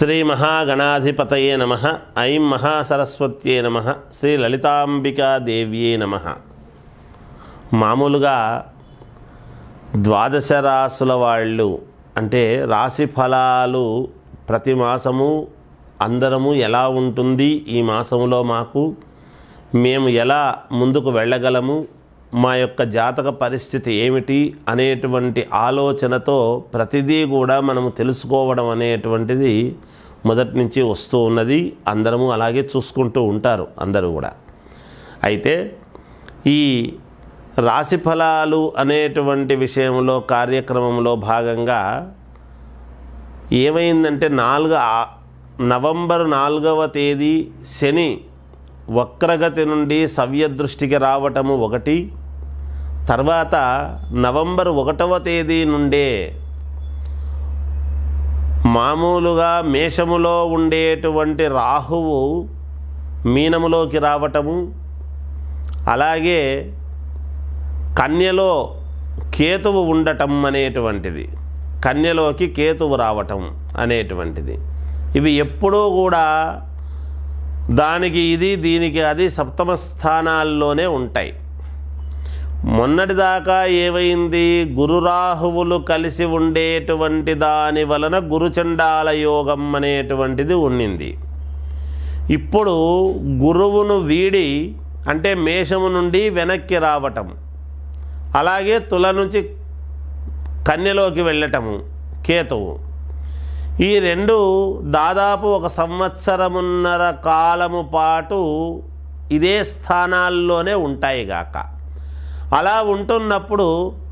శ్రీ మహాగణాధిపతయే నమ ఐం మహాసరస్వత్యే నమ శ్రీ లలితాంబికాదేవ్యే నమ మామూలుగా ద్వాదశ రాసుల వాళ్ళు అంటే రాశి ఫలాలు ప్రతి మాసము అందరము ఎలా ఉంటుంది ఈ మాసములో మాకు మేము ఎలా ముందుకు వెళ్ళగలము మా యొక్క జాతక పరిస్థితి ఏమిటి అనేటువంటి ఆలోచనతో ప్రతిదీ కూడా మనము తెలుసుకోవడం అనేటువంటిది మొదటి నుంచి వస్తూ ఉన్నది అందరము అలాగే చూసుకుంటూ ఉంటారు అందరూ కూడా అయితే ఈ రాశి ఫలాలు అనేటువంటి విషయంలో కార్యక్రమంలో భాగంగా ఏమైందంటే నాలుగు ఆ- నవంబర్ నాలుగవ తేదీ శని వక్రగతి నుండి సవ్యదృష్టికి రావటము ఒకటి తర్వాత నవంబర్ ఒకటవ తేదీ నుండే మామూలుగా మేషములో ఉండేటువంటి రాహువు మీనములోకి రావటము అలాగే కన్యలో కేతువు ఉండటం అనేటువంటిది కన్యలోకి కేతువు రావటం అనేటువంటిది ఇవి ఎప్పుడూ కూడా దానికి ఇది దీనికి అది సప్తమ స్థానాల్లోనే ఉంటాయి మొన్నటిదాకా ఏమైంది గురురాహువులు కలిసి ఉండేటువంటి దాని వలన గురుచండాల యోగం అనేటువంటిది ఉండింది ఇప్పుడు గురువును వీడి అంటే మేషము నుండి వెనక్కి రావటం అలాగే తుల నుంచి కన్యలోకి వెళ్ళటము కేతువు ఈ రెండు దాదాపు ఒక సంవత్సరమున్నర కాలము పాటు ఇదే స్థానాల్లోనే ఉంటాయి గాక అలా ఉంటున్నప్పుడు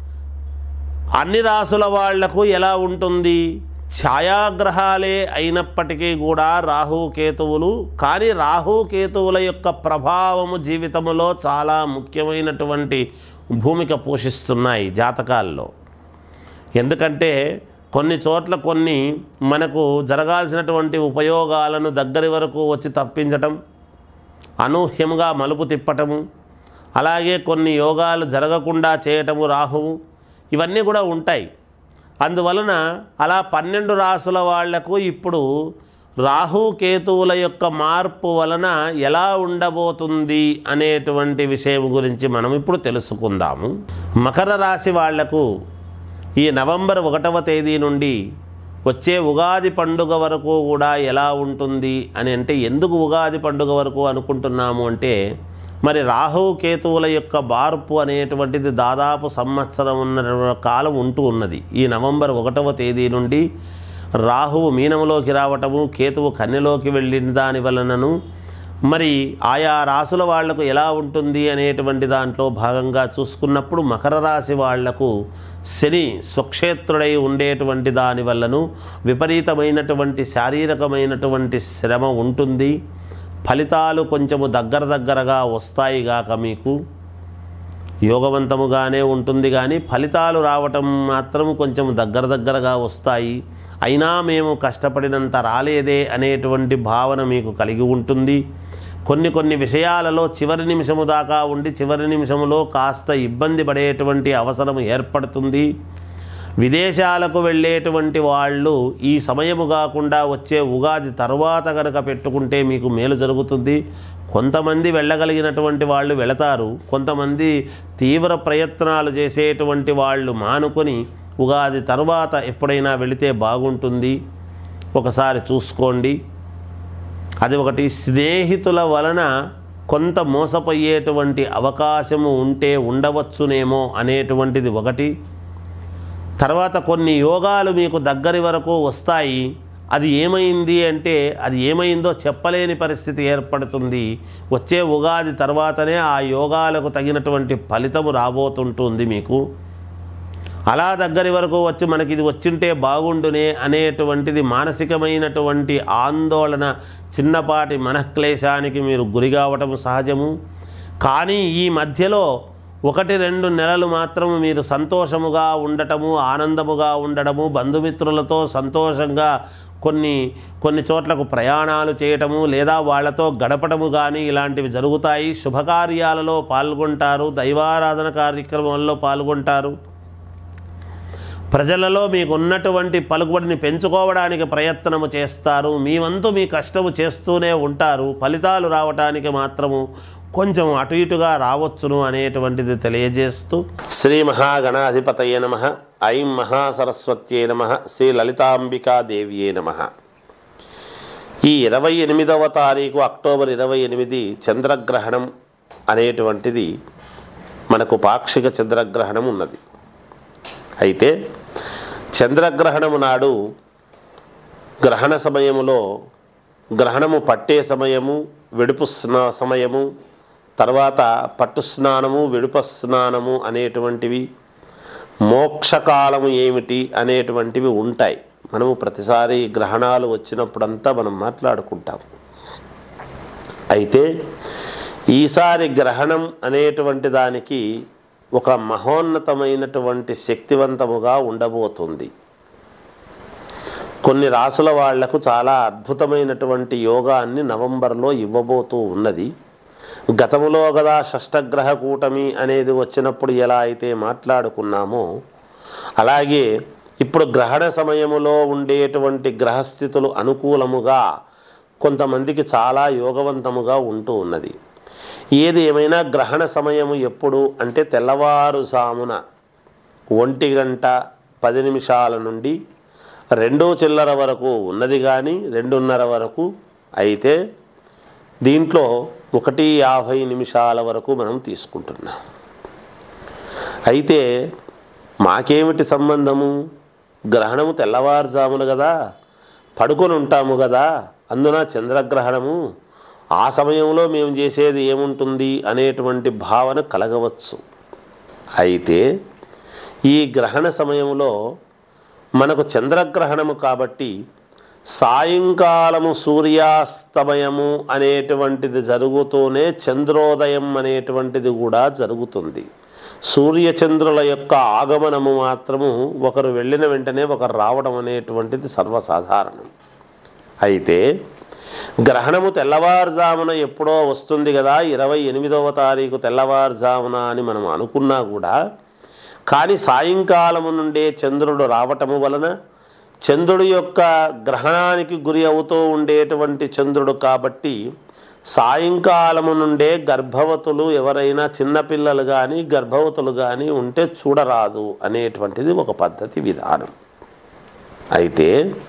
అన్ని రాసుల వాళ్లకు ఎలా ఉంటుంది ఛాయాగ్రహాలే అయినప్పటికీ కూడా రాహు కేతువులు కానీ రాహు కేతువుల యొక్క ప్రభావము జీవితములో చాలా ముఖ్యమైనటువంటి భూమిక పోషిస్తున్నాయి జాతకాల్లో ఎందుకంటే కొన్ని చోట్ల కొన్ని మనకు జరగాల్సినటువంటి ఉపయోగాలను దగ్గరి వరకు వచ్చి తప్పించటం అనూహ్యంగా మలుపు తిప్పటము అలాగే కొన్ని యోగాలు జరగకుండా చేయటము రాహువు ఇవన్నీ కూడా ఉంటాయి అందువలన అలా పన్నెండు రాసుల వాళ్లకు ఇప్పుడు రాహు కేతువుల యొక్క మార్పు వలన ఎలా ఉండబోతుంది అనేటువంటి విషయం గురించి మనం ఇప్పుడు తెలుసుకుందాము మకర రాశి వాళ్లకు ఈ నవంబర్ ఒకటవ తేదీ నుండి వచ్చే ఉగాది పండుగ వరకు కూడా ఎలా ఉంటుంది అని అంటే ఎందుకు ఉగాది పండుగ వరకు అనుకుంటున్నాము అంటే మరి రాహు కేతువుల యొక్క మార్పు అనేటువంటిది దాదాపు సంవత్సరం ఉన్న కాలం ఉంటూ ఉన్నది ఈ నవంబర్ ఒకటవ తేదీ నుండి రాహువు మీనములోకి రావటము కేతువు కన్యలోకి వెళ్ళిన దాని వలనను మరి ఆయా రాసుల వాళ్లకు ఎలా ఉంటుంది అనేటువంటి దాంట్లో భాగంగా చూసుకున్నప్పుడు మకర రాశి వాళ్లకు శని స్వక్షేత్రుడై ఉండేటువంటి దాని వల్లను విపరీతమైనటువంటి శారీరకమైనటువంటి శ్రమ ఉంటుంది ఫలితాలు కొంచెము దగ్గర దగ్గరగా వస్తాయి గాక మీకు యోగవంతముగానే ఉంటుంది కానీ ఫలితాలు రావటం మాత్రం కొంచెం దగ్గర దగ్గరగా వస్తాయి అయినా మేము కష్టపడినంత రాలేదే అనేటువంటి భావన మీకు కలిగి ఉంటుంది కొన్ని కొన్ని విషయాలలో చివరి నిమిషము దాకా ఉండి చివరి నిమిషములో కాస్త ఇబ్బంది పడేటువంటి అవసరం ఏర్పడుతుంది విదేశాలకు వెళ్ళేటువంటి వాళ్ళు ఈ సమయము కాకుండా వచ్చే ఉగాది తర్వాత కనుక పెట్టుకుంటే మీకు మేలు జరుగుతుంది కొంతమంది వెళ్ళగలిగినటువంటి వాళ్ళు వెళతారు కొంతమంది తీవ్ర ప్రయత్నాలు చేసేటువంటి వాళ్ళు మానుకొని ఉగాది తర్వాత ఎప్పుడైనా వెళితే బాగుంటుంది ఒకసారి చూసుకోండి అది ఒకటి స్నేహితుల వలన కొంత మోసపోయేటువంటి అవకాశము ఉంటే ఉండవచ్చునేమో అనేటువంటిది ఒకటి తర్వాత కొన్ని యోగాలు మీకు దగ్గరి వరకు వస్తాయి అది ఏమైంది అంటే అది ఏమైందో చెప్పలేని పరిస్థితి ఏర్పడుతుంది వచ్చే ఉగాది తర్వాతనే ఆ యోగాలకు తగినటువంటి ఫలితము రాబోతుంటుంది మీకు అలా దగ్గరి వరకు వచ్చి మనకి ఇది వచ్చింటే బాగుండునే అనేటువంటిది మానసికమైనటువంటి ఆందోళన చిన్నపాటి మనఃక్లేశానికి మీరు గురి కావటం సహజము కానీ ఈ మధ్యలో ఒకటి రెండు నెలలు మాత్రం మీరు సంతోషముగా ఉండటము ఆనందముగా ఉండడము బంధుమిత్రులతో సంతోషంగా కొన్ని కొన్ని చోట్లకు ప్రయాణాలు చేయటము లేదా వాళ్ళతో గడపడము కానీ ఇలాంటివి జరుగుతాయి శుభకార్యాలలో పాల్గొంటారు దైవారాధన కార్యక్రమంలో పాల్గొంటారు ప్రజలలో మీకు ఉన్నటువంటి పలుకుబడిని పెంచుకోవడానికి ప్రయత్నము చేస్తారు మీ వంతు మీ కష్టము చేస్తూనే ఉంటారు ఫలితాలు రావటానికి మాత్రము కొంచెం అటు ఇటుగా రావచ్చును అనేటువంటిది తెలియజేస్తూ శ్రీ మహాగణాధిపతయే నమ ఐం మహాసరస్వత్యే నమ శ్రీ లలితాంబికాదేవ్యే నమ ఈ ఇరవై ఎనిమిదవ తారీఖు అక్టోబర్ ఇరవై ఎనిమిది చంద్రగ్రహణం అనేటువంటిది మనకు పాక్షిక చంద్రగ్రహణం ఉన్నది అయితే చంద్రగ్రహణము నాడు గ్రహణ సమయములో గ్రహణము పట్టే సమయము వెడుపు స్నా సమయము తర్వాత పట్టు స్నానము వెడుప స్నానము అనేటువంటివి మోక్షకాలము ఏమిటి అనేటువంటివి ఉంటాయి మనము ప్రతిసారి గ్రహణాలు వచ్చినప్పుడంతా మనం మాట్లాడుకుంటాం అయితే ఈసారి గ్రహణం అనేటువంటి దానికి ఒక మహోన్నతమైనటువంటి శక్తివంతముగా ఉండబోతుంది కొన్ని రాసుల వాళ్లకు చాలా అద్భుతమైనటువంటి యోగాన్ని నవంబర్లో ఇవ్వబోతూ ఉన్నది గతములో కదా షష్టగ్రహ కూటమి అనేది వచ్చినప్పుడు ఎలా అయితే మాట్లాడుకున్నామో అలాగే ఇప్పుడు గ్రహణ సమయములో ఉండేటువంటి గ్రహస్థితులు అనుకూలముగా కొంతమందికి చాలా యోగవంతముగా ఉంటూ ఉన్నది ఏది ఏమైనా గ్రహణ సమయము ఎప్పుడు అంటే తెల్లవారుజామున ఒంటి గంట పది నిమిషాల నుండి రెండో చిల్లర వరకు ఉన్నది కానీ రెండున్నర వరకు అయితే దీంట్లో ఒకటి యాభై నిమిషాల వరకు మనం తీసుకుంటున్నాం అయితే మాకేమిటి సంబంధము గ్రహణము తెల్లవారుజాములు కదా పడుకొని ఉంటాము కదా అందున చంద్రగ్రహణము ఆ సమయంలో మేము చేసేది ఏముంటుంది అనేటువంటి భావన కలగవచ్చు అయితే ఈ గ్రహణ సమయంలో మనకు చంద్రగ్రహణము కాబట్టి సాయంకాలము సూర్యాస్తమయము అనేటువంటిది జరుగుతూనే చంద్రోదయం అనేటువంటిది కూడా జరుగుతుంది సూర్యచంద్రుల యొక్క ఆగమనము మాత్రము ఒకరు వెళ్ళిన వెంటనే ఒకరు రావడం అనేటువంటిది సర్వసాధారణం అయితే గ్రహణము తెల్లవారుజామున ఎప్పుడో వస్తుంది కదా ఇరవై ఎనిమిదవ తారీఖు తెల్లవారుజామున అని మనం అనుకున్నా కూడా కానీ సాయంకాలము నుండే చంద్రుడు రావటము వలన చంద్రుడి యొక్క గ్రహణానికి గురి అవుతూ ఉండేటువంటి చంద్రుడు కాబట్టి సాయంకాలము నుండే గర్భవతులు ఎవరైనా చిన్నపిల్లలు కానీ గర్భవతులు కానీ ఉంటే చూడరాదు అనేటువంటిది ఒక పద్ధతి విధానం అయితే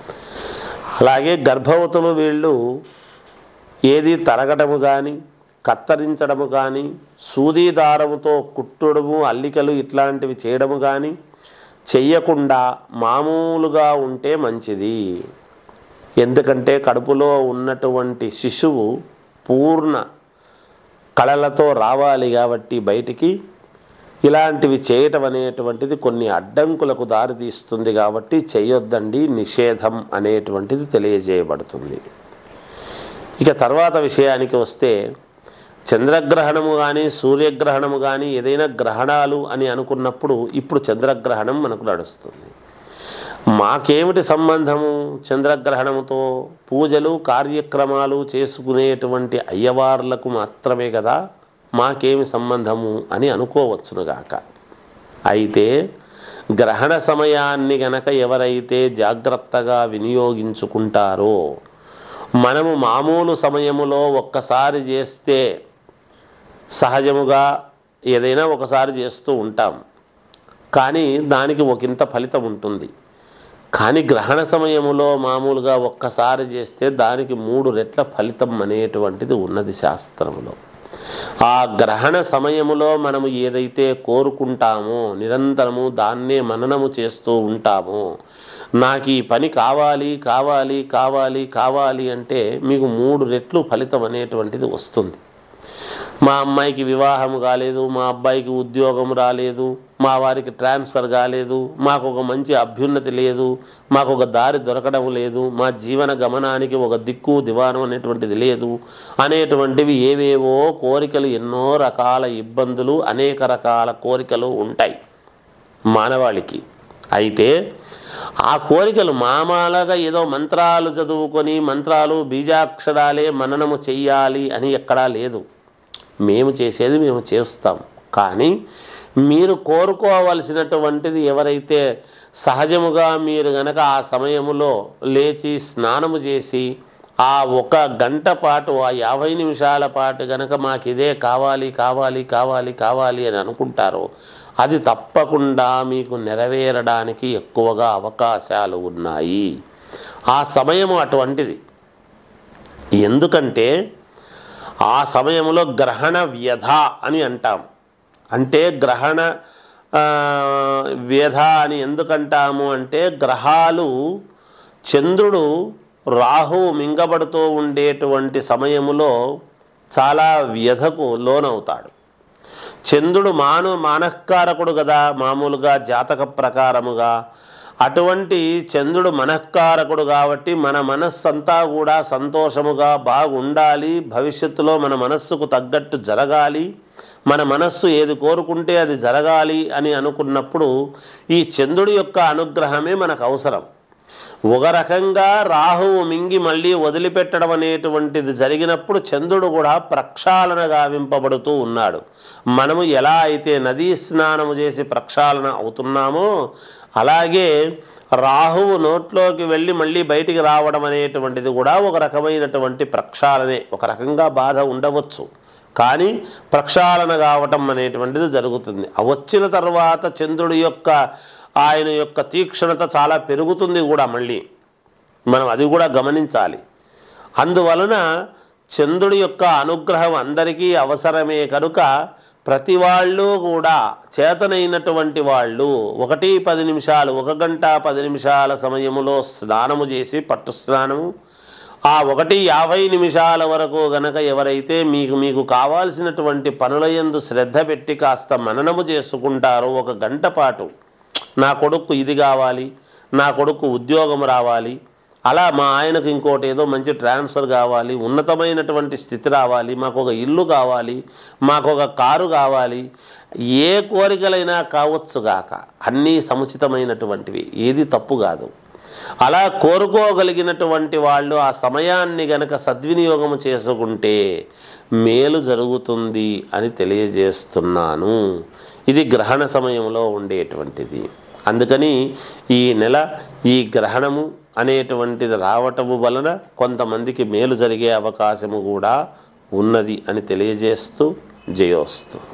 అలాగే గర్భవతులు వీళ్ళు ఏది తరగటము కానీ కత్తరించడము కానీ సూది దారముతో కుట్టడము అల్లికలు ఇట్లాంటివి చేయడము కానీ చెయ్యకుండా మామూలుగా ఉంటే మంచిది ఎందుకంటే కడుపులో ఉన్నటువంటి శిశువు పూర్ణ కళలతో రావాలి కాబట్టి బయటికి ఇలాంటివి చేయటం అనేటువంటిది కొన్ని అడ్డంకులకు దారితీస్తుంది కాబట్టి చేయొద్దండి నిషేధం అనేటువంటిది తెలియజేయబడుతుంది ఇక తర్వాత విషయానికి వస్తే చంద్రగ్రహణము కానీ సూర్యగ్రహణము కానీ ఏదైనా గ్రహణాలు అని అనుకున్నప్పుడు ఇప్పుడు చంద్రగ్రహణం మనకు నడుస్తుంది మాకేమిటి సంబంధము చంద్రగ్రహణముతో పూజలు కార్యక్రమాలు చేసుకునేటువంటి అయ్యవార్లకు మాత్రమే కదా మాకేమి సంబంధము అని అనుకోవచ్చునుగాక అయితే గ్రహణ సమయాన్ని గనక ఎవరైతే జాగ్రత్తగా వినియోగించుకుంటారో మనము మామూలు సమయములో ఒక్కసారి చేస్తే సహజముగా ఏదైనా ఒకసారి చేస్తూ ఉంటాం కానీ దానికి ఒకంత ఫలితం ఉంటుంది కానీ గ్రహణ సమయములో మామూలుగా ఒక్కసారి చేస్తే దానికి మూడు రెట్ల ఫలితం అనేటువంటిది ఉన్నది శాస్త్రములో ఆ గ్రహణ సమయములో మనము ఏదైతే కోరుకుంటామో నిరంతరము దాన్నే మననము చేస్తూ ఉంటామో నాకు ఈ పని కావాలి కావాలి కావాలి కావాలి అంటే మీకు మూడు రెట్లు ఫలితం అనేటువంటిది వస్తుంది మా అమ్మాయికి వివాహం కాలేదు మా అబ్బాయికి ఉద్యోగం రాలేదు మా వారికి ట్రాన్స్ఫర్ కాలేదు మాకు ఒక మంచి అభ్యున్నతి లేదు మాకు ఒక దారి దొరకడం లేదు మా జీవన గమనానికి ఒక దిక్కు దివానం అనేటువంటిది లేదు అనేటువంటివి ఏవేవో కోరికలు ఎన్నో రకాల ఇబ్బందులు అనేక రకాల కోరికలు ఉంటాయి మానవాళికి అయితే ఆ కోరికలు మామాలగా ఏదో మంత్రాలు చదువుకొని మంత్రాలు బీజాక్షరాలే మననము చెయ్యాలి అని ఎక్కడా లేదు మేము చేసేది మేము చేస్తాం కానీ మీరు కోరుకోవలసినటువంటిది ఎవరైతే సహజముగా మీరు గనక ఆ సమయములో లేచి స్నానము చేసి ఆ ఒక గంట పాటు ఆ యాభై నిమిషాల పాటు గనక మాకు ఇదే కావాలి కావాలి కావాలి కావాలి అని అనుకుంటారో అది తప్పకుండా మీకు నెరవేరడానికి ఎక్కువగా అవకాశాలు ఉన్నాయి ఆ సమయము అటువంటిది ఎందుకంటే ఆ సమయంలో గ్రహణ వ్యధ అని అంటాం అంటే గ్రహణ ఆ, వ్యధ అని ఎందుకంటాము అంటే గ్రహాలు చంద్రుడు రాహువు మింగబడుతూ ఉండేటువంటి సమయములో చాలా వ్యధకు లోనవుతాడు చంద్రుడు మాను మానఃకారకుడు కదా మామూలుగా జాతక ప్రకారముగా అటువంటి చంద్రుడు మనఃకారకుడు కాబట్టి మన మనస్సంతా కూడా సంతోషముగా బాగుండాలి భవిష్యత్తులో మన మనస్సుకు తగ్గట్టు జరగాలి మన మనస్సు ఏది కోరుకుంటే అది జరగాలి అని అనుకున్నప్పుడు ఈ చంద్రుడి యొక్క అనుగ్రహమే మనకు అవసరం ఒక రకంగా రాహువు మింగి మళ్ళీ వదిలిపెట్టడం అనేటువంటిది జరిగినప్పుడు చంద్రుడు కూడా ప్రక్షాళన గావింపబడుతూ ఉన్నాడు మనము ఎలా అయితే నదీ స్నానము చేసి ప్రక్షాళన అవుతున్నామో అలాగే రాహువు నోట్లోకి వెళ్ళి మళ్ళీ బయటికి రావడం అనేటువంటిది కూడా ఒక రకమైనటువంటి ప్రక్షాళనే ఒక రకంగా బాధ ఉండవచ్చు కానీ ప్రక్షాళన కావటం అనేటువంటిది జరుగుతుంది ఆ వచ్చిన తర్వాత చంద్రుడి యొక్క ఆయన యొక్క తీక్షణత చాలా పెరుగుతుంది కూడా మళ్ళీ మనం అది కూడా గమనించాలి అందువలన చంద్రుడి యొక్క అనుగ్రహం అందరికీ అవసరమే కనుక ప్రతి వాళ్ళు కూడా చేతనైనటువంటి వాళ్ళు ఒకటి పది నిమిషాలు ఒక గంట పది నిమిషాల సమయములో స్నానము చేసి పట్టు స్నానము ఆ ఒకటి యాభై నిమిషాల వరకు గనక ఎవరైతే మీకు మీకు కావాల్సినటువంటి పనులయందు శ్రద్ధ పెట్టి కాస్త మననము చేసుకుంటారో ఒక గంట పాటు నా కొడుకు ఇది కావాలి నా కొడుకు ఉద్యోగం రావాలి అలా మా ఆయనకు ఇంకోటి ఏదో మంచి ట్రాన్స్ఫర్ కావాలి ఉన్నతమైనటువంటి స్థితి రావాలి మాకు ఒక ఇల్లు కావాలి మాకు ఒక కారు కావాలి ఏ కోరికలైనా కావచ్చుగాక అన్నీ సముచితమైనటువంటివి ఏది తప్పు కాదు అలా కోరుకోగలిగినటువంటి వాళ్ళు ఆ సమయాన్ని గనక సద్వినియోగం చేసుకుంటే మేలు జరుగుతుంది అని తెలియజేస్తున్నాను ఇది గ్రహణ సమయంలో ఉండేటువంటిది అందుకని ఈ నెల ఈ గ్రహణము అనేటువంటిది రావటము వలన కొంతమందికి మేలు జరిగే అవకాశము కూడా ఉన్నది అని తెలియజేస్తూ జయోస్తు